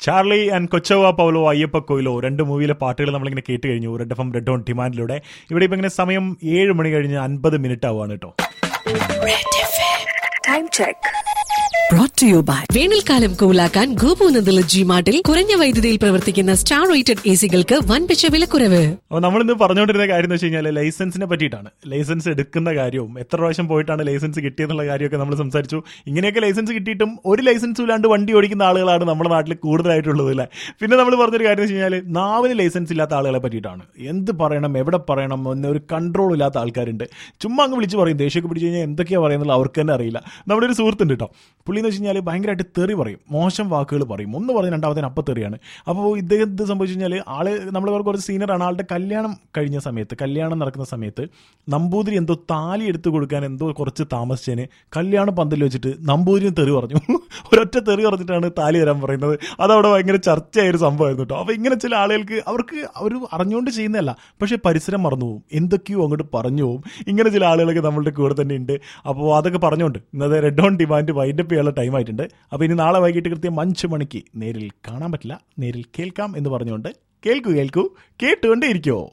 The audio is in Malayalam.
Charlie and Kochavva Paulo Ayyappa Coelho രണ്ട് മൂവിയിലെ പാട്ടുകൾ നമ്മളിങ്ങനെ കേട്ട് കഴിഞ്ഞു red F M red on ഡിമാൻഡിലൂടെ ഇവിടെ ഇപ്പം ഇങ്ങനെ സമയം ഏഴ് മണി കഴിഞ്ഞ് അൻപത് മിനിറ്റ് ആവുകയാണ് കേട്ടോ Time check. brought to you by വേനൽക്കാലം കൂലാക്കാൻ ഗോപൂനന്ദല ജി മാർട്ടിൽ കുറഞ്ഞ വൈദ്യുതിയിൽ പ്രവർത്തിക്കുന്ന സ്റ്റാർ റേറ്റഡ് എ സികൾക്ക് വൻപിച്ച വിലക്കുറവ് അപ്പോൾ നമ്മളിന്ന് പറഞ്ഞുകൊണ്ടിരുന്ന കാര്യം എന്ന് വെച്ച് കഴിഞ്ഞാൽ ലൈസൻസിനെ പറ്റിയിട്ടാണ് ലൈസൻസ് എടുക്കുന്ന കാര്യവും എത്ര പ്രാവശ്യം പോയിട്ടാണ് ലൈസൻസ് കിട്ടിയെന്നുള്ള കാര്യമൊക്കെ നമ്മൾ സംസാരിച്ചു ഇങ്ങനെയൊക്കെ ലൈസൻസ് കിട്ടിയിട്ടും ഒരു ലൈസൻസും ഇല്ലാണ്ട് വണ്ടി ഓടിക്കുന്ന ആളുകളാണ് നമ്മുടെ നാട്ടിൽ കൂടുതലായിട്ടുള്ളത് അല്ലേ പിന്നെ നമ്മൾ പറഞ്ഞൊരു കാര്യം എന്ന് വെച്ച് കഴിഞ്ഞാൽ നാവിന് ലൈസൻസ് ഇല്ലാത്ത ആളുകളെ പറ്റിയിട്ടാണ് എന്ത് പറയണം എവിടെ പറയണം എന്ന ഒരു കൺട്രോൾ ഇല്ലാത്ത ആൾക്കാരുണ്ട് ചുമ്മാ അങ്ങ് വിളിച്ച് പറയും ദേഷ്യമൊക്കെ പിടിച്ച് കഴിഞ്ഞാൽ എന്തൊക്കെയാണ് പറയുന്നത് അവർക്ക് തന്നെ അറിയില്ല നമ്മുടെ ഒരു സുഹൃത്തുണ്ട് കേട്ടോ പുള്ളി എന്ന് വെച്ച് കഴിഞ്ഞാൽ ഭയങ്കരമായിട്ട് തെറി പറയും മോശം വാക്കുകൾ പറയും ഒന്ന് പറഞ്ഞ് രണ്ടാമത്തേന് അപ്പം തെറിയാണ് അപ്പോൾ ഇദ്ദേഹം ഇത് സംഭവിച്ചു കഴിഞ്ഞാൽ ആള് നമ്മൾ കുറച്ച് സീനിയറാണ് ആളുടെ കല്യാണം കഴിഞ്ഞ സമയത്ത് കല്യാണം നടക്കുന്ന സമയത്ത് നമ്പൂതിരി എന്തോ താലി എടുത്ത് കൊടുക്കാൻ എന്തോ കുറച്ച് താമസിച്ചതിന് കല്യാണ പന്തൽ വെച്ചിട്ട് നമ്പൂതിരിന് തെറി പറഞ്ഞു ഒരൊറ്റ തെറി പറഞ്ഞിട്ടാണ് താലി തരാൻ പറയുന്നത് അതവിടെ ഭയങ്കര ചർച്ചയായ ഒരു സംഭവമായിരുന്നു കേട്ടോ അപ്പോൾ ഇങ്ങനെ ചില ആളുകൾക്ക് അവർക്ക് അവർ അറിഞ്ഞുകൊണ്ട് ചെയ്യുന്നതല്ല പക്ഷേ പരിസരം മറന്നു പോകും എന്തൊക്കെയോ അങ്ങോട്ട് പറഞ്ഞു പോകും ഇങ്ങനെ ചില ആളുകളൊക്കെ നമ്മളുടെ കൂടെ തന്നെ ഉണ്ട് അപ്പോൾ അതൊക്കെ പറഞ്ഞുകൊണ്ട് ഇന്നത്തെ റെഡ് ഓൺ ഡിമാൻഡ് വൈൻഡപ്പ് ചെയ്യാനുള്ള ടൈം ആയിട്ടുണ്ട് അപ്പോൾ ഇനി നാളെ വൈകിട്ട് കൃത്യം അഞ്ച് മണിക്ക് നേരിൽ കാണാൻ പറ്റില്ല നേരിൽ കേൾക്കാം എന്ന് പറഞ്ഞുകൊണ്ട് കേൾക്കൂ കേൾക്കൂ കേട്ടുകൊണ്ടേ ഇരിക്കുമോ